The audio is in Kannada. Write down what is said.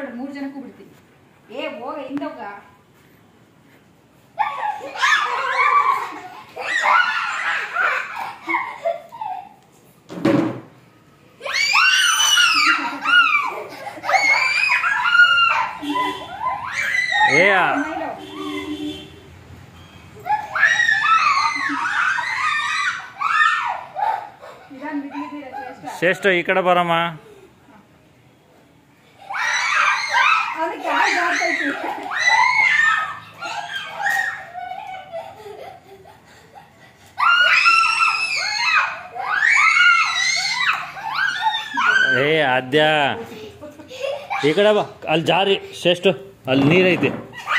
ಬಿಡ್ಬೇಡ ಮೂರು ಜನಕ್ಕೂ ಬಿಡ್ತೀನಿ ಏ ಹೋಗ ಹಿಂದೋಗ ಏ ಮೈಲು. ನಿಧಾನ ಬಿದ್ದಿದ್ದೀರ ಶ್ರೇಷ್ಠ ಶ್ರೇಷ್ಠ ಈ ಕಡೆ ಬರಮ್ಮ ಅದಕ್ಕೆ ಆ ಜಾರ್ತೈತಿ ಏ ಆದ್ಯ ಈ ಕಡೆ ಬಾ ಅಲ್ಲಿ ಜಾರಿ ಶ್ರೇಷ್ಠ ಅಲ್ಲಿ ನೀರೈತಿ